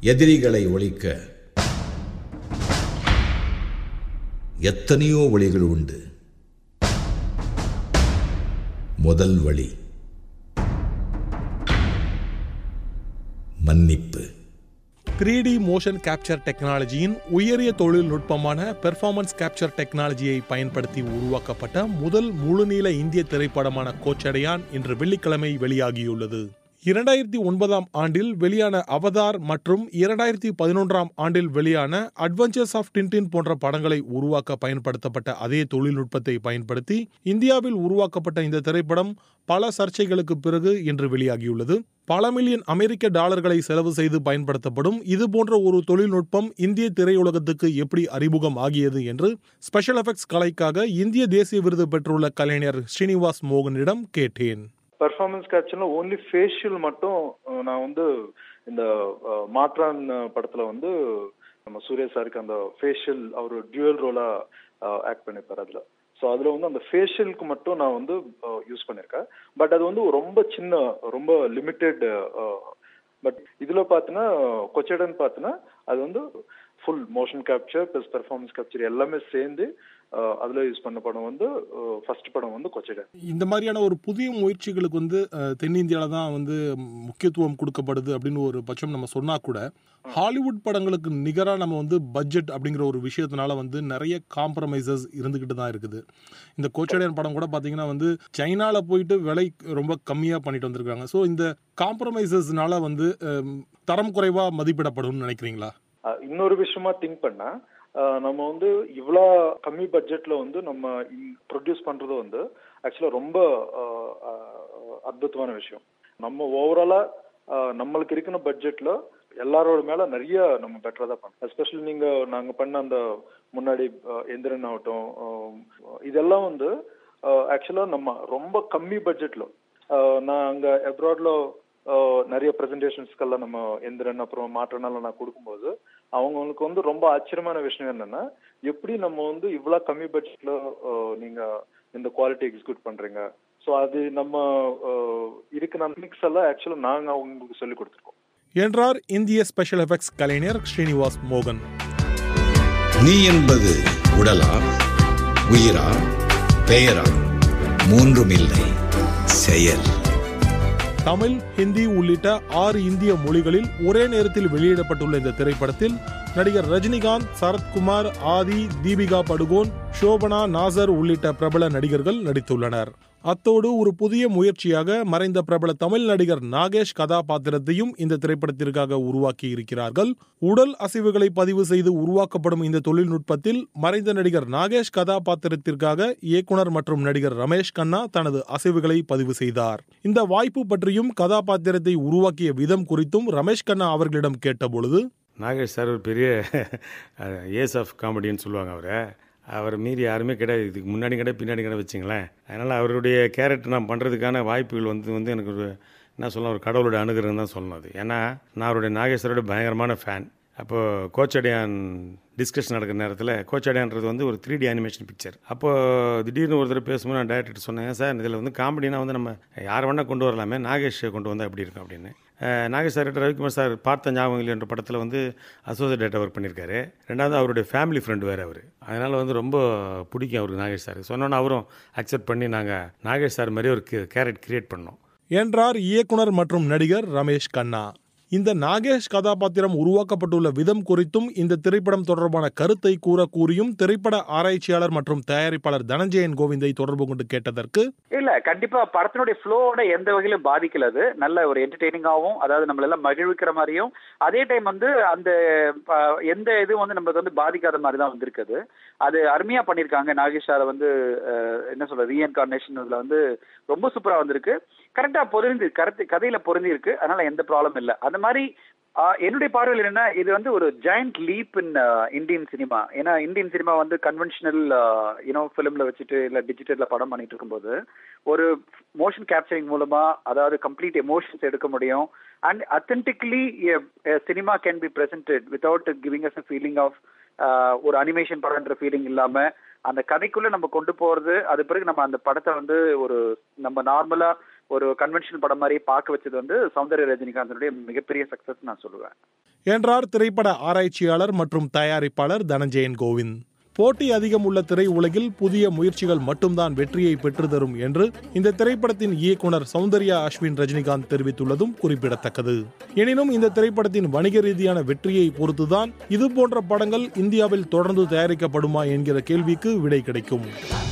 எதிரிகளை ஒழிக்க எத்தனையோ வழிகள் உண்டு முதல் வழி மன்னிப்பு த்ரீ டி மோஷன் கேப்சர் டெக்னாலஜியின் உயரிய தொழில்நுட்பமான பெர்ஃபார்மன்ஸ் கேப்சர் டெக்னாலஜியை பயன்படுத்தி உருவாக்கப்பட்ட முதல் முழுநீள இந்திய திரைப்படமான கோச்சடையான் இன்று வெள்ளிக்கிழமை வெளியாகியுள்ளது இரண்டாயிரத்தி ஒன்பதாம் ஆண்டில் வெளியான அவதார் மற்றும் இரண்டாயிரத்தி பதினொன்றாம் ஆண்டில் வெளியான அட்வென்ச்சர்ஸ் ஆஃப் டின்டின் போன்ற படங்களை உருவாக்க பயன்படுத்தப்பட்ட அதே தொழில்நுட்பத்தை பயன்படுத்தி இந்தியாவில் உருவாக்கப்பட்ட இந்த திரைப்படம் பல சர்ச்சைகளுக்கு பிறகு இன்று வெளியாகியுள்ளது பல மில்லியன் அமெரிக்க டாலர்களை செலவு செய்து பயன்படுத்தப்படும் இது போன்ற ஒரு தொழில்நுட்பம் இந்திய திரையுலகத்துக்கு எப்படி அறிமுகம் ஆகியது என்று ஸ்பெஷல் எஃபெக்ட்ஸ் கலைக்காக இந்திய தேசிய விருது பெற்றுள்ள கலைஞர் ஸ்ரீனிவாஸ் மோகனிடம் கேட்டேன் பெர்ஃபார்மன்ஸ் கேப்சர்ல ஓன்லி ஃபேஷியல் மட்டும் அஹ், நான் வந்து இந்த அஹ், மாற்றான் அஹ், படத்துல வந்து நம்ம சூர்யா சாருக்கு அந்த ஃபேஷியல் அவர் டியூவல் ரோலா ஆக்ட் பண்ணிருப்பாரு அதுல ஸோ அதுல வந்து அந்த ஃபேஷியலுக்கு மட்டும் நான் வந்து யூஸ் பண்ணிருக்கேன் பட் அது வந்து ரொம்ப சின்ன ரொம்ப லிமிட்டெட் பட் இதுல பார்த்தீங்கன்னா கொச்சடன் பார்த்தீங்கன்னா அது வந்து full motion capture plus performance capture எல்லாமே சேர்ந்து அஹ், அதுல யூஸ் பண்ண படம் வந்து ஃபர்ஸ்ட் படம் வந்து கொச்சடன் இந்த மாதிரியான ஒரு புதிய முயற்சிகளுக்கு வந்து அஹ், தென்னிந்தியாவில் தான் வந்து முக்கியத்துவம் கொடுக்கப்படுது அப்படின்னு ஒரு பட்சம் நம்ம சொன்னா கூட ஹாலிவுட் படங்களுக்கு நிகராக நம்ம வந்து பட்ஜெட் அப்படிங்கிற ஒரு விஷயத்தினால வந்து நிறைய காம்ப்ரமைசஸ் இருந்துக்கிட்டு தான் இருக்குது இந்த கோச்சடையன் படம் கூட பார்த்தீங்கன்னா வந்து சைனாவில் போயிட்டு விலை ரொம்ப கம்மியாக பண்ணிட்டு வந்திருக்காங்க ஸோ இந்த காம்ப்ரமைசஸ்னால வந்து அஹ், தரம் குறைவாக மதிப்பிடப்படும்னு நினைக்கிறீங்களா அஹ் இன்னொரு விஷயமா திங்க் பண்ணா அஹ் நம்ம வந்து இவ்வளோ கம்மி பட்ஜெட்ல வந்து நம்ம ப்ரொடியூஸ் பண்றது வந்து ஆக்சுவலா ரொம்ப அஹ், அஹ், அற்புதமான விஷயம் நம்ம ஓவராலா நம்மளுக்கு இருக்கிற பட்ஜெட்ல எல்லாரோட மேல நிறைய நம்ம பெட்டரா தான் பண்ணோம் எஸ்பெஷலி நீங்க நாங்க பண்ண அந்த முன்னாடி அஹ், எந்திரன் ஆகட்டும் அஹ், இதெல்லாம் வந்து ஆக்சுவலா நம்ம ரொம்ப கம்மி பட்ஜெட்ல நான் அங்க அப்ராட்ல நிறைய ப்ரெசன்டேஷன்ஸ்க்கெல்லாம் நம்ம எந்திரன் அப்புறம் மாற்றனால நான் கொடுக்கும்போது அவங்களுக்கு வந்து ரொம்ப ஆச்சரியமான விஷயம் என்னன்னா எப்படி நம்ம வந்து இவ்வளவு கம்மி பட்ஜெட்ல நீங்க இந்த குவாலிட்டி எக்ஸிக்யூட் பண்றீங்க ஸோ அது நம்ம அஹ், இருக்கிற மிக்ஸ் எல்லாம் ஆக்சுவலா நாங்க அவங்களுக்கு சொல்லி கொடுத்துருக்கோம் என்றார் இந்திய ஸ்பெஷல் எஃபெக்ட்ஸ் கலைஞர் ஸ்ரீனிவாஸ் மோகன் நீ என்பது உடலா உயிரா பெயரா மூன்றுமில்லை செயல் தமிழ் ஹிந்தி உள்ளிட்ட ஆறு இந்திய மொழிகளில் ஒரே நேரத்தில் வெளியிடப்பட்டுள்ள இந்த திரைப்படத்தில் நடிகர் ரஜினிகாந்த் சரத்குமார் ஆதி தீபிகா படுகோன் ஷோபனா நாசர் உள்ளிட்ட பிரபல நடிகர்கள் நடித்துள்ளனர் அத்தோடு ஒரு புதிய முயற்சியாக மறைந்த பிரபல தமிழ் நடிகர் நாகேஷ் கதாபாத்திரத்தையும் இந்த திரைப்படத்திற்காக உருவாக்கி இருக்கிறார்கள் உடல் அசைவுகளை பதிவு செய்து உருவாக்கப்படும் இந்த தொழில்நுட்பத்தில் மறைந்த நடிகர் நாகேஷ் கதாபாத்திரத்திற்காக இயக்குனர் மற்றும் நடிகர் ரமேஷ் கண்ணா தனது அசைவுகளை பதிவு செய்தார் இந்த வாய்ப்பு பற்றியும் கதாபாத்திரத்தை உருவாக்கிய விதம் குறித்தும் ரமேஷ் கண்ணா அவர்களிடம் கேட்டபொழுது நாகேஷ் சார் ஒரு பெரிய ஏஸ் ஆஃப் காமெடின்னு சொல்லுவாங்க அவரை அவர் மீறி யாருமே கிடையாது இதுக்கு முன்னாடி கிடையாது பின்னாடி கிடையாது வச்சுங்களேன் அதனால் அவருடைய கேரக்டர் நான் பண்ணுறதுக்கான வாய்ப்புகள் வந்து வந்து எனக்கு ஒரு என்ன சொல்லலாம் ஒரு கடவுளுடைய அனுகிரகம் தான் சொல்லணும் அது ஏன்னா நான் அவருடைய நாகேஸ்வரோட பயங்கரமான ஃபேன் அப்போது கோச்சடையான் டிஸ்கஷன் நடக்கிற நேரத்தில் கோச்சடையான்றது வந்து ஒரு த்ரீ டி அனிமேஷன் பிக்சர் அப்போது திடீர்னு ஒரு தடவை பேசும்போது நான் டேரக்டர் சொன்னேன் சார் இதில் வந்து காமெடினா வந்து நம்ம யார் வேணால் கொண்டு வரலாமே நாகேஷ் கொண்டு வந்தால் எப்படி இருக்கும் அப்படின்னு அஹ் நாகேஷ் சார் ரவிக்குமார் சார் பார்த்த ஞாபகம் இல்லை என்ற படத்தில் வந்து அசோசியேட் டேரக்டர் ஒர்க் பண்ணியிருக்காரு ரெண்டாவது அவருடைய ஃபேமிலி ஃப்ரெண்டு வேறு அவர் அதனால் வந்து ரொம்ப பிடிக்கும் அவருக்கு நாகேஷ் சார் சொன்னோன்னே அவரும் அக்செப்ட் பண்ணி நாங்கள் நாகேஷ் சார் மாதிரி ஒரு கேரட் கிரியேட் பண்ணோம் என்றார் இயக்குனர் மற்றும் நடிகர் ரமேஷ் கண்ணா இந்த நாகேஷ் கதாபாத்திரம் உருவாக்கப்பட்டுள்ள விதம் குறித்தும் இந்த திரைப்படம் தொடர்பான கருத்தை கூற கூறியும் திரைப்பட ஆராய்ச்சியாளர் மற்றும் தயாரிப்பாளர் தனஞ்சயன் கோவிந்தை தொடர்பு கொண்டு கேட்டதற்கு இல்ல கண்டிப்பா படத்தினுடைய ஃப்ளோவோட எந்த வகையிலும் பாதிக்கல அது நல்ல ஒரு என்டர்டெய்னிங்காகவும் அதாவது நம்மள எல்லாம் மகிழ்விக்கிற மாதிரியும் அதே டைம் வந்து அந்த அஹ், எந்த இதுவும் வந்து நம்மளுக்கு வந்து பாதிக்காத மாதிரி தான் வந்திருக்குது அது அருமையா பண்ணியிருக்காங்க நாகேஷ் சார் வந்து அஹ், என்ன சொல்ற ரீஎன்கார்னேஷன் இதுல வந்து ரொம்ப சூப்பரா வந்திருக்கு கரெக்டா பொருந்தி கருத்து கதையில பொருந்தி இருக்கு அதனால எந்த ப்ராப்ளம் இல்லை அந்த மாதிரி ஆஹ், என்னுடைய பார்வையில் என்னன்னா இது வந்து ஒரு giant leap in Indian cinema ஏன்னா இந்தியன் சினிமா வந்து கன்வென்ஷனல் யூனோ ஃபிலிம்ல வச்சுட்டு இல்ல டிஜிட்டல்ல படம் பண்ணிட்டு இருக்கும்போது ஒரு மோஷன் கேப்சரிங் மூலமா அதாவது கம்ப்ளீட் எமோஷன்ஸ் எடுக்க முடியும் and authentically cinema can be presented without giving us a feeling of ஒரு அனிமேஷன் படம்ன்ற ஃபீலிங் இல்லாம அந்த கதைக்குள்ள நம்ம கொண்டு போறது அது பிறகு நம்ம அந்த படத்தை வந்து ஒரு நம்ம நார்மலா ஒரு கன்வென்ஷன் படம் மாதிரி பார்க்க வச்சது வந்து சௌந்தர்ய ரஜினிகாந்தனுடைய மிகப்பெரிய சக்சஸ் நான் சொல்லுவேன் என்றார் திரைப்பட ஆராய்ச்சியாளர் மற்றும் தயாரிப்பாளர் தனஞ்சயன் கோவிந்த் போட்டி அதிகம் உள்ள திரை உலகில் புதிய முயற்சிகள் மட்டும்தான் வெற்றியை பெற்று தரும் என்று இந்த திரைப்படத்தின் இயக்குனர் சௌந்தர்யா அஸ்வின் ரஜினிகாந்த் தெரிவித்துள்ளதும் குறிப்பிடத்தக்கது எனினும் இந்த திரைப்படத்தின் வணிக ரீதியான வெற்றியை பொறுத்துதான் இது போன்ற படங்கள் இந்தியாவில் தொடர்ந்து தயாரிக்கப்படுமா என்கிற கேள்விக்கு விடை கிடைக்கும்